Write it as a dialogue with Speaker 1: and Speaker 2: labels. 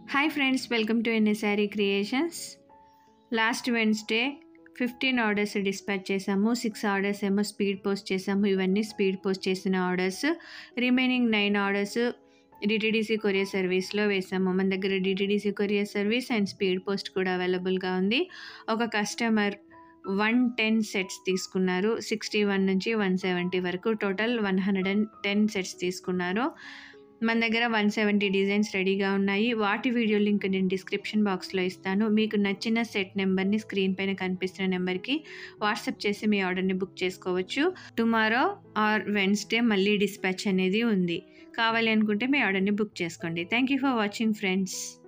Speaker 1: hi friends welcome to NSR creations last Wednesday fifteen orders dispatch చేసాము six orders ఏమో speed post చేసాము ఇవన్నీ speed post చేసిన orders remaining nine orders DTDC courier సర్వీస్లో వేసాము మన దగ్గర DTDC courier service and speed post కూడా అవైలబుల్గా ఉంది ఒక కస్టమర్ వన్ టెన్ సెట్స్ తీసుకున్నారు సిక్స్టీ వన్ నుంచి వన్ సెవెంటీ వరకు total one hundred and ten sets తీసుకున్నారు మన దగ్గర వన్ సెవెంటీ డిజైన్స్ రెడీగా ఉన్నాయి వాటి వీడియో లింక్ నేను డిస్క్రిప్షన్ బాక్స్లో ఇస్తాను మీకు నచ్చిన సెట్ నెంబర్ని స్క్రీన్ పైన కనిపిస్తున్న నెంబర్కి వాట్సాప్ చేసి మీ ఆర్డర్ని బుక్ చేసుకోవచ్చు టుమారో ఆర్ వెన్స్డే మళ్ళీ డిస్పాచ్ అనేది ఉంది కావాలి అనుకుంటే మీ ఆర్డర్ని బుక్ చేసుకోండి thank you for watching friends